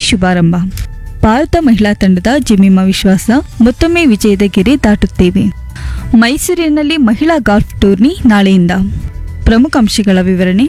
ಶುಭಾರಂಭ ಭಾರತ ಮಹಿಳಾ ತಂಡದ ಜೆಮಿಮಾ ವಿಶ್ವಾಸ ಮತ್ತೊಮ್ಮೆ ವಿಜಯದ ಗೆರೆ ದಾಟುತ್ತೇವೆ ಮೈಸೂರಿನಲ್ಲಿ ಮಹಿಳಾ ಗಾಲ್ಫ್ ಟೂರ್ನಿ ನಾಳೆಯಿಂದ ಪ್ರಮುಖ ಅಂಶಗಳ ವಿವರಣೆ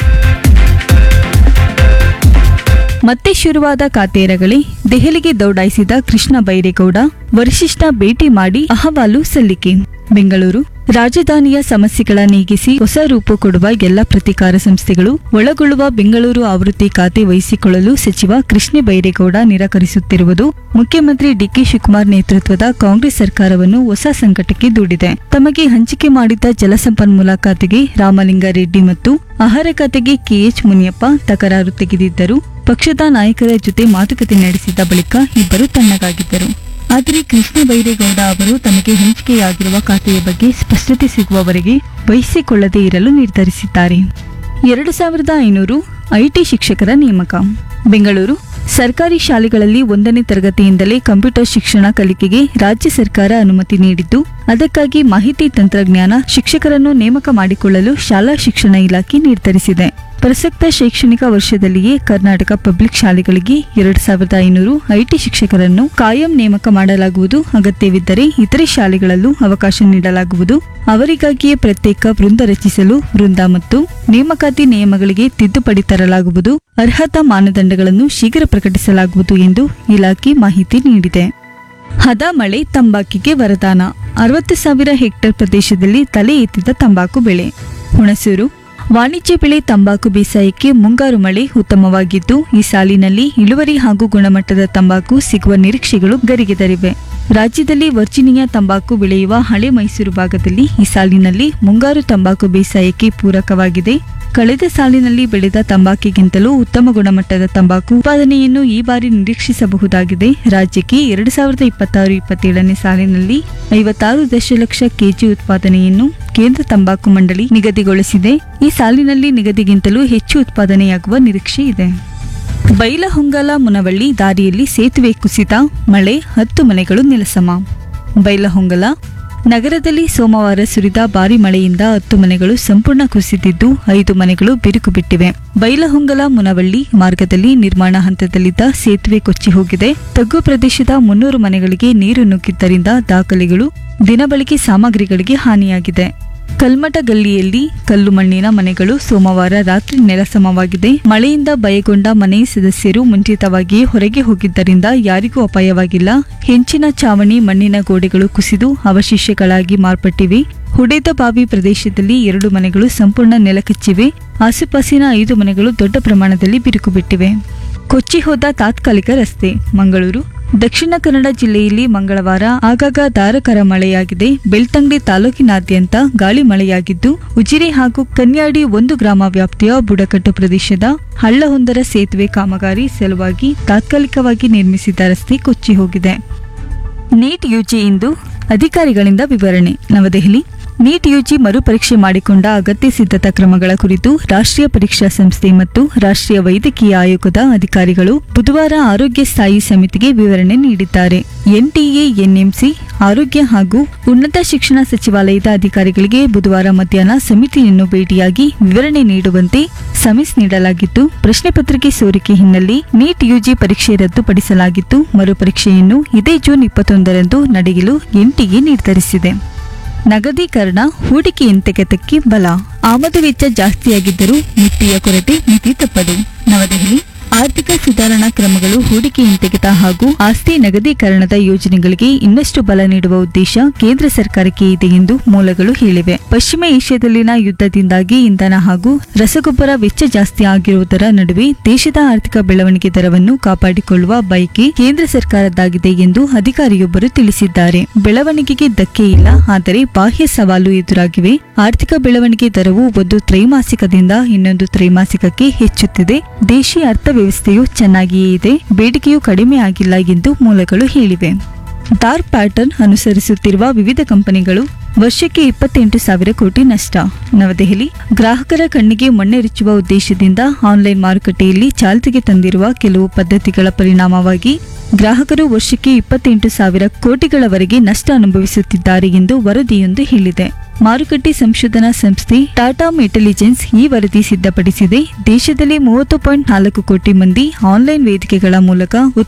ಮತ್ತೆ ಶುರುವಾದ ಕಾತೇರಗಳೇ ದೆಹಲಿಗೆ ದೌಡಾಯಿಸಿದ ಕೃಷ್ಣ ಬೈರೇಗೌಡ ವರಿಶಿಷ್ಟ ಭೇಟಿ ಮಾಡಿ ಅಹವಾಲು ಸಲ್ಲಿಕೆ ಬೆಂಗಳೂರು ರಾಜಧಾನಿಯ ಸಮಸ್ಯೆಗಳ ನೀಗಿಸಿ ಹೊಸ ರೂಪು ಕೊಡುವ ಎಲ್ಲ ಪ್ರತಿಕಾರ ಸಂಸ್ಥೆಗಳು ಒಳಗೊಳ್ಳುವ ಬೆಂಗಳೂರು ಆವೃತ್ತಿ ಖಾತೆ ವಹಿಸಿಕೊಳ್ಳಲು ಸಚಿವ ಕೃಷ್ಣ ಬೈರೇಗೌಡ ನಿರಾಕರಿಸುತ್ತಿರುವುದು ಮುಖ್ಯಮಂತ್ರಿ ಡಿಕೆ ಶಿವಕುಮಾರ್ ನೇತೃತ್ವದ ಕಾಂಗ್ರೆಸ್ ಸರ್ಕಾರವನ್ನು ಹೊಸ ಸಂಕಟಕ್ಕೆ ದೂಡಿದೆ ತಮಗೆ ಹಂಚಿಕೆ ಮಾಡಿದ್ದ ಜಲಸಂಪನ್ಮೂಲ ಖಾತೆಗೆ ರಾಮಲಿಂಗಾರೆಡ್ಡಿ ಮತ್ತು ಆಹಾರ ಖಾತೆಗೆ ಕೆಎಚ್ ಮುನಿಯಪ್ಪ ತಕರಾರು ತೆಗೆದಿದ್ದರು ಪಕ್ಷದ ನಾಯಕರ ಜೊತೆ ಮಾತುಕತೆ ನಡೆಸಿದ ಬಳಿಕ ಇಬ್ಬರು ತಣ್ಣಗಾಗಿದ್ದರು ಆದರೆ ಕೃಷ್ಣ ಬೈರೇಗೌಡ ಅವರು ತಮಗೆ ಹಂಚಿಕೆಯಾಗಿರುವ ಖಾತೆಯ ಬಗ್ಗೆ ಸ್ಪಷ್ಟತೆ ಸಿಗುವವರೆಗೆ ವಹಿಸಿಕೊಳ್ಳದೇ ಇರಲು ನಿರ್ಧರಿಸಿದ್ದಾರೆ ಎರಡು ಸಾವಿರದ ಐನೂರು ಐಟಿ ಶಿಕ್ಷಕರ ನೇಮಕ ಬೆಂಗಳೂರು ಸರ್ಕಾರಿ ಶಾಲೆಗಳಲ್ಲಿ ಒಂದನೇ ತರಗತಿಯಿಂದಲೇ ಕಂಪ್ಯೂಟರ್ ಶಿಕ್ಷಣ ಕಲಿಕೆಗೆ ರಾಜ್ಯ ಸರ್ಕಾರ ಅನುಮತಿ ನೀಡಿದ್ದು ಅದಕ್ಕಾಗಿ ಮಾಹಿತಿ ತಂತ್ರಜ್ಞಾನ ಶಿಕ್ಷಕರನ್ನು ನೇಮಕ ಮಾಡಿಕೊಳ್ಳಲು ಶಾಲಾ ಶಿಕ್ಷಣ ಇಲಾಖೆ ನಿರ್ಧರಿಸಿದೆ ಪ್ರಸಕ್ತ ಶೈಕ್ಷಣಿಕ ವರ್ಷದಲ್ಲಿಯೇ ಕರ್ನಾಟಕ ಪಬ್ಲಿಕ್ ಶಾಲೆಗಳಿಗೆ ಎರಡು ಸಾವಿರದ ಐನೂರು ಐಟಿ ಶಿಕ್ಷಕರನ್ನು ಕಾಯಂ ನೇಮಕ ಮಾಡಲಾಗುವುದು ಅಗತ್ಯವಿದ್ದರೆ ಇತರೆ ಶಾಲೆಗಳಲ್ಲೂ ಅವಕಾಶ ನೀಡಲಾಗುವುದು ಅವರಿಗಾಗಿಯೇ ಪ್ರತ್ಯೇಕ ವೃಂದ ರಚಿಸಲು ವೃಂದ ಮತ್ತು ನೇಮಕಾತಿ ನಿಯಮಗಳಿಗೆ ತಿದ್ದುಪಡಿ ತರಲಾಗುವುದು ಅರ್ಹತಾ ಮಾನದಂಡಗಳನ್ನು ಶೀಘ್ರ ಪ್ರಕಟಿಸಲಾಗುವುದು ಎಂದು ಇಲಾಖೆ ಮಾಹಿತಿ ನೀಡಿದೆ ಹದ ಮಳೆ ತಂಬಾಕಿಗೆ ವರದಾನ ಅರವತ್ತು ಸಾವಿರ ಹೆಕ್ಟೇರ್ ಪ್ರದೇಶದಲ್ಲಿ ತಲೆ ಎತ್ತಿದ ತಂಬಾಕು ಬೆಳೆ ಹುಣಸೂರು ವಾಣಿಜ್ಯ ಬೆಳೆ ತಂಬಾಕು ಬೇಸಾಯಕ್ಕೆ ಮುಂಗಾರು ಮಳೆ ಉತ್ತಮವಾಗಿದ್ದು ಈ ಸಾಲಿನಲ್ಲಿ ಇಳುವರಿ ಹಾಗೂ ಗುಣಮಟ್ಟದ ತಂಬಾಕು ಸಿಗುವ ನಿರೀಕ್ಷೆಗಳು ಗರಿಗೆದರಿವೆ ರಾಜ್ಯದಲ್ಲಿ ವರ್ಜಿನಿಯಾ ತಂಬಾಕು ಬೆಳೆಯುವ ಹಳೆ ಮೈಸೂರು ಭಾಗದಲ್ಲಿ ಈ ಸಾಲಿನಲ್ಲಿ ಮುಂಗಾರು ತಂಬಾಕು ಬೇಸಾಯಕ್ಕೆ ಪೂರಕವಾಗಿದೆ ಕಳೆದ ಸಾಲಿನಲ್ಲಿ ಬೆಳೆದ ತಂಬಾಕಿಗಿಂತಲೂ ಉತ್ತಮ ಗುಣಮಟ್ಟದ ತಂಬಾಕು ಉತ್ಪಾದನೆಯನ್ನು ಈ ಬಾರಿ ನಿರೀಕ್ಷಿಸಬಹುದಾಗಿದೆ ರಾಜ್ಯಕ್ಕೆ ಎರಡು ಸಾವಿರದ ಇಪ್ಪತ್ತಾರು ಇಪ್ಪತ್ತೇಳನೇ ಸಾಲಿನಲ್ಲಿ ಐವತ್ತಾರು ದಶಲಕ್ಷ ಕೆಜಿ ಉತ್ಪಾದನೆಯನ್ನು ಕೇಂದ್ರ ತಂಬಾಕು ಮಂಡಳಿ ನಿಗದಿಗೊಳಿಸಿದೆ ಈ ಸಾಲಿನಲ್ಲಿ ನಿಗದಿಗಿಂತಲೂ ಹೆಚ್ಚು ಉತ್ಪಾದನೆಯಾಗುವ ನಿರೀಕ್ಷೆ ಇದೆ ಬೈಲಹೊಂಗಲ ಮುನವಳ್ಳಿ ದಾರಿಯಲ್ಲಿ ಸೇತುವೆ ಕುಸಿತ ಮಳೆ ಹತ್ತು ಮನೆಗಳು ನೆಲಸಮ ಬೈಲಹೊಂಗಲ ನಗರದಲ್ಲಿ ಸೋಮವಾರ ಸುರಿದ ಭಾರಿ ಮಳೆಯಿಂದ ಹತ್ತು ಮನೆಗಳು ಸಂಪೂರ್ಣ ಕುಸಿದಿದ್ದು ಐದು ಮನೆಗಳು ಬಿರುಕು ಬಿಟ್ಟಿವೆ ಬೈಲಹೊಂಗಲ ಮುನವಳ್ಳಿ ಮಾರ್ಗದಲ್ಲಿ ನಿರ್ಮಾಣ ಹಂತದಲ್ಲಿದ್ದ ಸೇತುವೆ ಕೊಚ್ಚಿ ಹೋಗಿದೆ ತಗ್ಗು ಪ್ರದೇಶದ ಮುನ್ನೂರು ಮನೆಗಳಿಗೆ ನೀರು ನುಗ್ಗಿದ್ದರಿಂದ ದಾಖಲೆಗಳು ದಿನಬಳಕೆ ಸಾಮಗ್ರಿಗಳಿಗೆ ಹಾನಿಯಾಗಿದೆ ಕಲ್ಮಠ ಗಲ್ಲಿಯಲ್ಲಿ ಕಲ್ಲು ಮಣ್ಣಿನ ಮನೆಗಳು ಸೋಮವಾರ ರಾತ್ರಿ ನೆಲಸಮವಾಗಿದೆ ಮಳೆಯಿಂದ ಭಯಗೊಂಡ ಮನೆ ಸದಸ್ಯರು ಮುಂಚಿತವಾಗಿಯೇ ಹೊರಗೆ ಹೋಗಿದ್ದರಿಂದ ಯಾರಿಗೂ ಅಪಾಯವಾಗಿಲ್ಲ ಹೆಂಚಿನ ಚಾವಣಿ ಮಣ್ಣಿನ ಗೋಡೆಗಳು ಕುಸಿದು ಅವಶೇಷಗಳಾಗಿ ಮಾರ್ಪಟ್ಟಿವೆ ಹುಡೇದ ಬಾವಿ ಪ್ರದೇಶದಲ್ಲಿ ಎರಡು ಮನೆಗಳು ಸಂಪೂರ್ಣ ನೆಲಕಚ್ಚಿವೆ ಆಸುಪಾಸಿನ ಐದು ಮನೆಗಳು ದೊಡ್ಡ ಪ್ರಮಾಣದಲ್ಲಿ ಬಿರುಕು ಬಿಟ್ಟಿವೆ ಕೊಚ್ಚಿ ಹೋದ ತಾತ್ಕಾಲಿಕ ರಸ್ತೆ ಮಂಗಳೂರು ದಕ್ಷಿಣ ಕನ್ನಡ ಜಿಲ್ಲೆಯಲ್ಲಿ ಮಂಗಳವಾರ ಆಗಾಗ ಧಾರಾಕಾರ ಮಳೆಯಾಗಿದೆ ಬೆಳ್ತಂಗಡಿ ತಾಲೂಕಿನಾದ್ಯಂತ ಗಾಳಿ ಮಳೆಯಾಗಿದ್ದು ಉಜಿರೆ ಹಾಗೂ ಕನ್ಯಾಡಿ ಒಂದು ಗ್ರಾಮ ವ್ಯಾಪ್ತಿಯ ಬುಡಕಟ್ಟು ಪ್ರದೇಶದ ಹಳ್ಳಹೊಂದರ ಸೇತುವೆ ಕಾಮಗಾರಿ ಸಲುವಾಗಿ ತಾತ್ಕಾಲಿಕವಾಗಿ ನಿರ್ಮಿಸಿದ ರಸ್ತೆ ಕೊಚ್ಚಿ ಹೋಗಿದೆ ನೀಟ್ ಯುಜಿ ಇಂದು ಅಧಿಕಾರಿಗಳಿಂದ ವಿವರಣೆ ನವದೆಹಲಿ ನೀಟ್ ಯುಜಿ ಮರುಪರೀಕ್ಷೆ ಮಾಡಿಕೊಂಡ ಅಗತ್ಯ ಸಿದ್ಧತಾ ಕ್ರಮಗಳ ಕುರಿತು ರಾಷ್ಟ್ರೀಯ ಪರೀಕ್ಷಾ ಸಂಸ್ಥೆ ಮತ್ತು ರಾಷ್ಟ್ರೀಯ ವೈದ್ಯಕೀಯ ಆಯೋಗದ ಅಧಿಕಾರಿಗಳು ಬುಧವಾರ ಆರೋಗ್ಯ ಸ್ಥಾಯಿ ಸಮಿತಿಗೆ ವಿವರಣೆ ನೀಡಿದ್ದಾರೆ ಎನ್ಟಿಎ ಎನ್ಎಂಸಿ ಆರೋಗ್ಯ ಹಾಗೂ ಉನ್ನತ ಶಿಕ್ಷಣ ಸಚಿವಾಲಯದ ಅಧಿಕಾರಿಗಳಿಗೆ ಬುಧವಾರ ಮಧ್ಯಾಹ್ನ ಸಮಿತಿಯನ್ನು ಭೇಟಿಯಾಗಿ ವಿವರಣೆ ನೀಡುವಂತೆ ಸಮನ್ಸ್ ನೀಡಲಾಗಿತ್ತು ಪ್ರಶ್ನೆ ಪತ್ರಿಕೆ ಸೋರಿಕೆ ಹಿನ್ನೆಲೆ ನೀಟ್ ಯುಜಿ ಪರೀಕ್ಷೆ ರದ್ದುಪಡಿಸಲಾಗಿತ್ತು ಮರುಪರೀಕ್ಷೆಯನ್ನು ಇದೇ ಜೂನ್ ಇಪ್ಪತ್ತೊಂದರಂದು ನಡೆಯಲು ಎನ್ಟಿಎ ನಿರ್ಧರಿಸಿದೆ ನಗದೀಕರಣ ಹೂಡಿಕೆಯಂತೆಗೆತಕ್ಕೆ ಬಲ ಆಮದು ವೆಚ್ಚ ಜಾಸ್ತಿಯಾಗಿದ್ದರೂ ಮಿಟ್ಟಿಯ ಕೊರತೆ ಮಿತಿ ತಪ್ಪದು ನವದೆಹಲಿ ಆರ್ಥಿಕ ಸುಧಾರಣಾ ಕ್ರಮಗಳು ಹೂಡಿಕೆ ಹಿಂತೆಗೆತ ಹಾಗೂ ಆಸ್ತಿ ನಗದೀಕರಣದ ಯೋಜನೆಗಳಿಗೆ ಇನ್ನಷ್ಟು ಬಲ ನೀಡುವ ಉದ್ದೇಶ ಕೇಂದ್ರ ಸರ್ಕಾರಕ್ಕೆ ಇದೆ ಎಂದು ಮೂಲಗಳು ಹೇಳಿವೆ ಪಶ್ಚಿಮ ಏಷ್ಯಾದಲ್ಲಿನ ಯುದ್ಧದಿಂದಾಗಿ ಇಂಧನ ಹಾಗೂ ರಸಗೊಬ್ಬರ ವೆಚ್ಚ ಜಾಸ್ತಿ ಆಗಿರುವುದರ ನಡುವೆ ದೇಶದ ಆರ್ಥಿಕ ಬೆಳವಣಿಗೆ ದರವನ್ನು ಕಾಪಾಡಿಕೊಳ್ಳುವ ಬಯಕೆ ಕೇಂದ್ರ ಸರ್ಕಾರದ್ದಾಗಿದೆ ಎಂದು ಅಧಿಕಾರಿಯೊಬ್ಬರು ತಿಳಿಸಿದ್ದಾರೆ ಬೆಳವಣಿಗೆಗೆ ಧಕ್ಕೆ ಇಲ್ಲ ಆದರೆ ಬಾಹ್ಯ ಸವಾಲು ಎದುರಾಗಿವೆ ಆರ್ಥಿಕ ಬೆಳವಣಿಗೆ ದರವು ಒಂದು ತ್ರೈಮಾಸಿಕದಿಂದ ಇನ್ನೊಂದು ತ್ರೈಮಾಸಿಕಕ್ಕೆ ಹೆಚ್ಚುತ್ತಿದೆ ದೇಶೀಯ ಅರ್ಥವ್ಯವಸ್ಥೆಯು ಚೆನ್ನಾಗಿಯೇ ಇದೆ ಬೇಡಿಕೆಯು ಕಡಿಮೆ ಆಗಿಲ್ಲ ಎಂದು ಮೂಲಗಳು ಹೇಳಿವೆ ಡಾರ್ಕ್ ಪ್ಯಾಟರ್ನ್ ಅನುಸರಿಸುತ್ತಿರುವ ವಿವಿಧ ಕಂಪನಿಗಳು ವರ್ಷಕ್ಕೆ ಇಪ್ಪತ್ತೆಂಟು ಸಾವಿರ ಕೋಟಿ ನಷ್ಟ ನವದೆಹಲಿ ಗ್ರಾಹಕರ ಕಣ್ಣಿಗೆ ಮಣ್ಣೆರಚುವ ಉದ್ದೇಶದಿಂದ ಆನ್ಲೈನ್ ಮಾರುಕಟ್ಟೆಯಲ್ಲಿ ಚಾಲ್ತಿಗೆ ತಂದಿರುವ ಕೆಲವು ಪದ್ಧತಿಗಳ ಪರಿಣಾಮವಾಗಿ ಗ್ರಾಹಕರು ವರ್ಷಕ್ಕೆ ಇಪ್ಪತ್ತೆಂಟು ಸಾವಿರ ಕೋಟಿಗಳವರೆಗೆ ನಷ್ಟ ಅನುಭವಿಸುತ್ತಿದ್ದಾರೆ ಎಂದು ವರದಿಯೊಂದು ಹೇಳಿದೆ ಮಾರುಕಟ್ಟೆ ಸಂಶೋಧನಾ ಸಂಸ್ಥೆ ಟಾಟಾ ಇಂಟೆಲಿಜೆನ್ಸ್ ಈ ವರದಿ ಸಿದ್ಧಪಡಿಸಿದೆ ದೇಶದಲ್ಲಿ ಮೂವತ್ತು ಪಾಯಿಂಟ್ ನಾಲ್ಕು ಕೋಟಿ ಮಂದಿ ಆನ್ಲೈನ್ ವೇದಿಕೆಗಳ ಮೂಲಕ